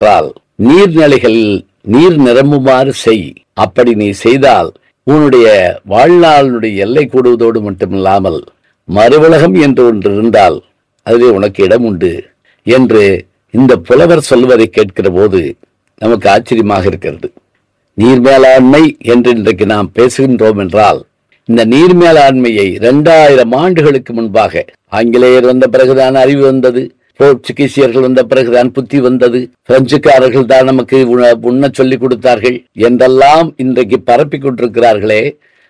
என்னவென்றால் நீர்நிலைகளில் நீர் நிரம்புமாறு செய் அப்படி நீ செய்தால் உன்னுடைய வாழ்நாளுடைய எல்லை கூடுவதோடு மட்டுமில்லாமல் மறுவுலகம் என்று ஒன்று இருந்தால் அதிலே உனக்கு இடம் உண்டு என்று இந்த புலவர் சொல்வதை கேட்கிற போது நமக்கு ஆச்சரியமாக இருக்கிறது நீர் மேலாண்மை என்று இன்றைக்கு நாம் பேசுகின்றோம் என்றால் இந்த நீர் மேலாண்மையை இரண்டாயிரம் ஆண்டுகளுக்கு முன்பாக ஆங்கிலேயர் வந்த பிறகுதான் அறிவு வந்தது போர்ச்சுகீசியர்கள் வந்த பிறகுதான் புத்தி வந்தது பிரெஞ்சுக்காரர்கள் தான் நமக்கு உண- உண்ண சொல்லிக் கொடுத்தார்கள் என்றெல்லாம் இன்றைக்கு பரப்பிக் கொண்டிருக்கிறார்களே